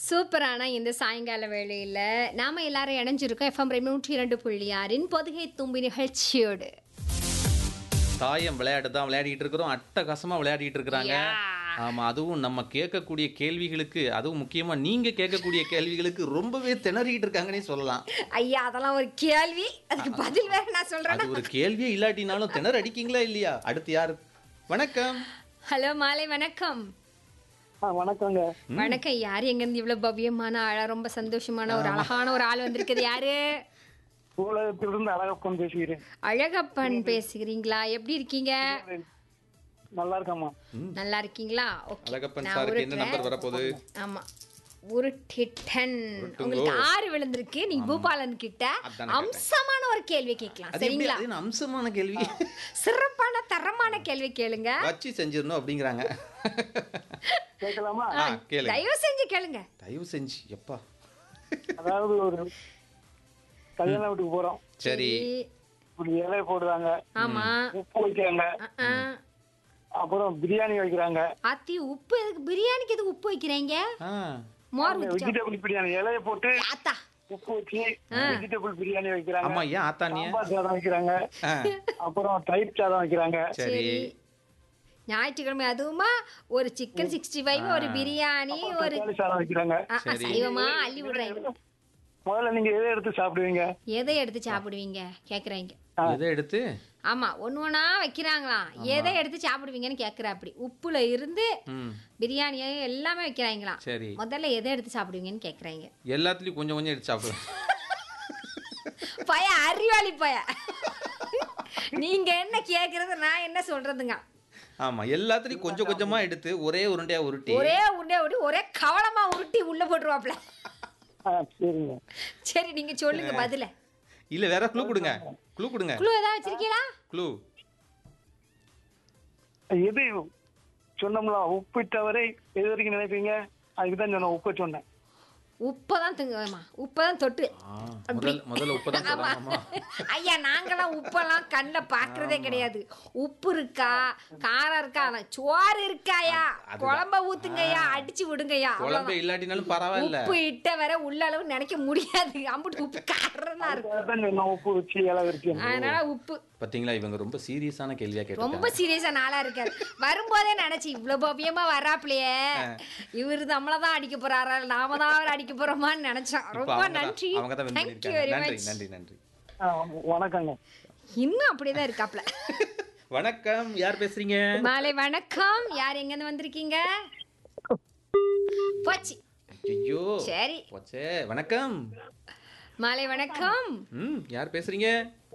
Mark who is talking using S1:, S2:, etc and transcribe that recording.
S1: சூப்பரான இந்த சாயங்கால வேளையில் நாம எல்லாரும் இணைஞ்சிருக்கோம் எஃப்எம் நூற்றி இரண்டு புள்ளி ஆறின் பொதுகை தும்பி நிகழ்ச்சியோடு
S2: தாயம் விளையாட்டு தான் விளையாடிட்டு இருக்கிறோம் அட்டகாசமா விளையாடிட்டு இருக்கிறாங்க
S1: Yeah.
S2: ஆமா அதுவும் நம்ம கேட்கக்கூடிய கேள்விகளுக்கு அதுவும் முக்கியமா நீங்க கேட்கக்கூடிய கேள்விகளுக்கு ரொம்பவே திணறிக்கிட்டு இருக்காங்கன்னே சொல்லலாம்
S1: ஐயா அதெல்லாம் ஒரு கேள்வி அதுக்கு பதில் வேற நான் சொல்றேன்
S2: அது ஒரு கேள்வியே இல்லாட்டினாலும் திணற அடிக்கீங்களா இல்லையா அடுத்து யாரு வணக்கம்
S1: ஹலோ மாலை வணக்கம்
S3: ஆ வணக்கங்க
S1: வணக்கம் யார் எங்கேருந்து இவ்வளவு பவ்யமான ஆளா ரொம்ப சந்தோஷமான ஒரு அழகான ஒரு ஆள் வந்திருக்குது யாரு
S3: உலகத்திலிருந்து அழகப்பன் பேசுகிறேன்
S1: அழகப்பன் பேசுகிறீங்களா எப்படி இருக்கீங்க
S3: நல்லா இருக்கம்மா
S1: நல்லா இருக்கீங்களா ஓகே
S2: அழகப்பன்
S1: நான்
S2: சாருக்கு என்ன
S1: உருட்டுறேன்.
S2: நம்பர் வரப்போகுது
S1: ஆமா உருட்டிட்டன்
S2: உருட்டுங்கோ.
S1: உங்களுக்கு ஆறு விழுந்திருக்கு நீங்க பூபாலன் கிட்ட
S2: அதானே
S1: அம்சமான ஒரு கேள்வி கேட்கலாம்
S2: அது எப்படி
S1: சரிங்களா
S2: அது என்ன அம்சமான கேள்வி
S1: சிறப்பான தரமான கேள்வி கேளுங்க
S2: வச்சு செஞ்சிடணும் அப்படிங்கிறாங்க
S3: கேட்கலாமா
S2: ஆ, கேளுங்க
S1: தயவு செஞ்சு கேளுங்க
S2: தயவு செஞ்சு எப்பா
S3: அதாவது ஒரு கல்யாண வீட்டுக்கு போறோம்
S2: சரி
S3: ஒரு இலை போடுறாங்க
S1: ஆமா
S3: உப்பு வைக்கிறாங்க
S1: ஆ.
S3: அப்புறம் பிரியாணி வைக்கிறாங்க
S1: அத்தி உப்பு எதுக்கு பிரியாணிக்கு எதுக்கு உப்பு வைக்கிறீங்க
S2: ஆ
S1: மோர் ஊத்திட்டா
S3: வெஜிடபிள் பிரியாணி இலைய போட்டு
S1: ஆத்தா
S3: உப்பு வச்சு வெஜிடபிள் பிரியாணி வைக்கிறாங்க
S2: ஆமா ஏன் ஆத்தானிய
S3: சாம்பார் சாதம் வைக்கிறாங்க
S2: ஆ,
S3: அப்புறம் தயிர் சாதம் வைக்கிறாங்க
S2: சரி
S1: சரி ஞாயிற்றுக்கிழமை அதுவுமா ஒரு சிக்கன் சிக்ஸ்டி ஃபைவ் ஒரு பிரியாணி ஒரு
S3: தக்காளி சாதம் வைக்கிறாங்க
S1: ஆ, ஆ, சைவமா அள்ளி விடுறாங்க
S3: முதல்ல நீங்க எதை எடுத்து சாப்பிடுவீங்க
S1: எதை எடுத்து சாப்பிடுவீங்க கேக்குறாங்க
S2: எதை எடுத்து
S1: ஆமா ஒண்ணு ஒண்ணா வைக்கிறாங்களாம் எதை எடுத்து சாப்பிடுவீங்கன்னு கேக்குறா அப்படி உப்புல இருந்து
S2: ம்
S1: பிரியாணி எல்லாமே வைக்கிறாங்களாம்
S2: சரி
S1: முதல்ல எதை எடுத்து சாப்பிடுவீங்கன்னு கேக்குறாங்க
S2: எல்லாத்துலயும் கொஞ்சம் கொஞ்சம் எடுத்து சாப்பிடுவேன்
S1: பய அறிவாளி பய நீங்க என்ன கேக்குறது நான் என்ன சொல்றதுங்க
S2: ஆமா எல்லாத்துலயும் கொஞ்சம் கொஞ்சமா எடுத்து ஒரே உருண்டையா உருட்டி
S1: ஒரே உண்டே உருட்டி ஒரே கவலமா உருட்டி உள்ள போட்டுருவாப்ல
S3: ஆ, சரிங்க
S1: சரி நீங்க சொல்லுங்க பதில
S2: இல்ல வேற க்ளூ கொடுங்க க்ளூ கொடுங்க
S1: குழு ஏதாவது வச்சிருக்கீங்களா
S2: க்ளூ
S3: எது சொன்னோம்ல உப்பு தவறை எது வரைக்கும் நினைப்பீங்க அதுக்கு தான் சொன்னேன் உப்பு சொன்னேன்
S1: உப்பதான் திங்குவேமா உப்பதான் தொட்டு
S2: முதல் முதல்ல உப்பு தான்
S1: ஆமா.
S2: சொல்றாங்கம்மா
S1: ஐயா நாங்கெல்லாம் உப்பெல்லாம் கண்ணில் பார்க்கறதே கிடையாது உப்பு இருக்கா காரம் இருக்கா ஆனா சோறு இருக்காயா குழம்ப ஊத்துங்கய்யா அடிச்சு விடுங்கய்யா
S2: குழம்பு
S1: அவ்வளவுதான்.
S2: இல்லாட்டினாலும் பரவாயில்ல
S1: உப்பு இட்ட வர உள்ள அளவு நினைக்க முடியாது அம்புட்டு உப்பு காரம் தான் இருக்கும்
S3: அதுக்கு தான் சொன்னேன் உப்பு வச்சு இலை வச்சு
S1: அதனால உப்பு
S2: பாத்தீங்களா இவங்க ரொம்ப சீரியஸான கேள்வியா
S1: ரொம்ப
S2: கேட்டிருக்காங்க
S1: சீரியஸா நாளா இருக்காரு வரும்போதே நினைச்சு இவ்வளவு பவ்யமா வராப்லையே இவரு நம்மளதான் அடிக்க போறாரா நாம தான் அவர் அடிக்க போறோமான்னு நினைச்சோம்
S2: இப்ப
S1: ரொம்ப
S2: அவங்க தான்
S1: நன்றி
S2: அவங்க தான் win
S1: தேங்க்யூ
S2: பண்ணிருக்காங்க
S1: வெரி
S2: நன்றி
S1: மச்
S2: நன்றி நன்றி
S3: வணக்கங்க
S1: இன்னும் அப்படியேதான் இருக்காப்ல
S2: வணக்கம் யார் பேசுறீங்க
S1: மாலை வணக்கம் யார் எங்க இருந்து வந்திருக்கீங்க போச்சு
S2: ஐயோ
S1: சரி
S2: போச்சே வணக்கம்
S1: மாலை வணக்கம்
S2: ம் யார் பேசுறீங்க